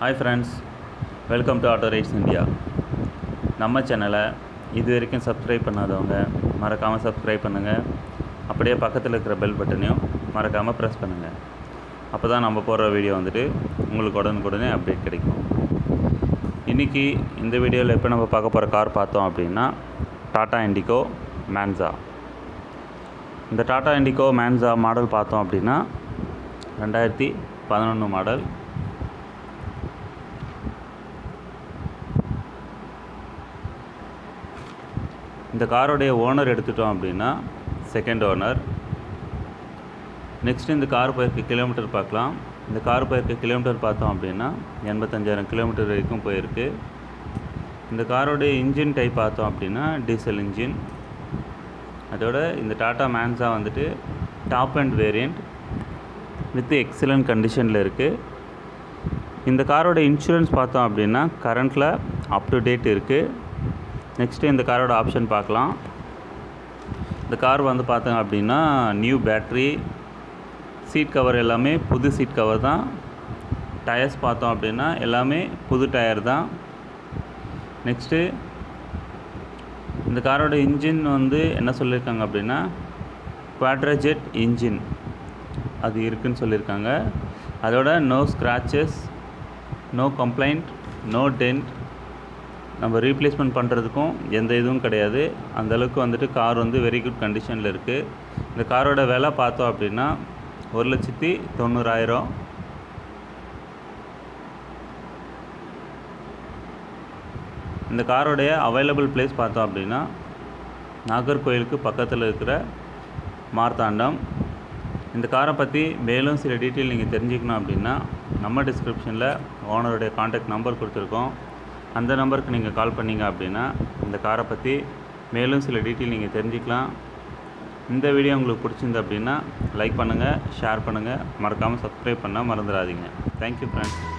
hi friends welcome to auto rides India நம்ம சேனலை இது வரைக்கும் சப்ஸ்கிரைப் பண்ணாதவங்க மறக்காமல் சப்ஸ்கிரைப் பண்ணுங்கள் அப்படியே பக்கத்தில் இருக்கிற பெல் பட்டனையும் மறக்காமல் ப்ரெஸ் பண்ணுங்கள் அப்போ தான் நம்ம போடுற வீடியோ வந்துட்டு உங்களுக்கு உடனுக்குடனே அப்டேட் கிடைக்கும் இன்றைக்கி இந்த வீடியோவில் எப்போ நம்ம பார்க்க போகிற கார் பார்த்தோம் அப்படின்னா டாடா இண்டிகோ மேன்சா இந்த டாடா இண்டிகோ மேன்சா மாடல் பார்த்தோம் அப்படின்னா ரெண்டாயிரத்தி பதினொன்று மாடல் இந்த காரோடைய ஓனர் எடுத்துட்டோம் அப்படின்னா செகண்ட் ஓனர் நெக்ஸ்ட் இந்த கார் போயிருக்க கிலோமீட்டர் பார்க்கலாம் இந்த கார் போயிருக்க கிலோமீட்டர் பார்த்தோம் அப்படின்னா எண்பத்தஞ்சாயிரம் கிலோமீட்டர் வரைக்கும் போயிருக்கு இந்த காரோடைய இன்ஜின் டைப் பார்த்தோம் அப்படின்னா டீசல் இன்ஜின் அதோட இந்த டாடா மேன்ஸா வந்துட்டு top and variant with excellent கண்டிஷனில் இருக்குது இந்த காரோட இன்சூரன்ஸ் பார்த்தோம் அப்படின்னா கரண்ட்டில் அப் டு டேட் இருக்குது நெக்ஸ்ட்டு இந்த காரோட ஆப்ஷன் பார்க்கலாம் இந்த கார் வந்து பார்த்தோம் அப்படின்னா நியூ பேட்ரி சீட் கவர் எல்லாமே புது சீட் கவர் தான் டயர்ஸ் பார்த்தோம் அப்படின்னா எல்லாமே புது டயர் தான் நெக்ஸ்ட்டு இந்த காரோட இன்ஜின் வந்து என்ன சொல்லியிருக்காங்க அப்படின்னா குவாட்ரஜெட் இன்ஜின் அது இருக்குன்னு சொல்லியிருக்காங்க அதோட no scratches no complaint no dent நம்ம ரீப்ளேஸ்மெண்ட் பண்ணுறதுக்கும் எந்த இதுவும் கிடையாது அந்த அளவுக்கு வந்துட்டு கார் வந்து வெரி குட் கண்டிஷனில் இருக்குது இந்த காரோட விலை பார்த்தோம் அப்படின்னா ஒரு லட்சத்தி தொண்ணூறாயிரம் இந்த காரோடைய அவைலபிள் பிளேஸ் பார்த்தோம் அப்படின்னா நாகர்கோயிலுக்கு பக்கத்தில் இருக்கிற மார்த்தாண்டம் இந்த காரை பற்றி மேலும் சில டீட்டெயில் நீங்கள் தெரிஞ்சுக்கணும் அப்படின்னா நம்ம டிஸ்கிரிப்ஷனில் ஓனருடைய காண்டாக்ட் நம்பர் கொடுத்துருக்கோம் அந்த நம்பருக்கு நீங்கள் கால் பண்ணீங்க அப்படின்னா இந்த காரை பற்றி மேலும் சில டீட்டெயில் நீங்கள் தெரிஞ்சுக்கலாம் இந்த வீடியோ உங்களுக்கு பிடிச்சிருந்து அப்படின்னா லைக் பண்ணுங்கள் ஷேர் பண்ணுங்கள் மறக்காமல் சப்ஸ்கிரைப் பண்ண மறந்துடாதீங்க தேங்க்யூ ஃப்ரெண்ட்ஸ்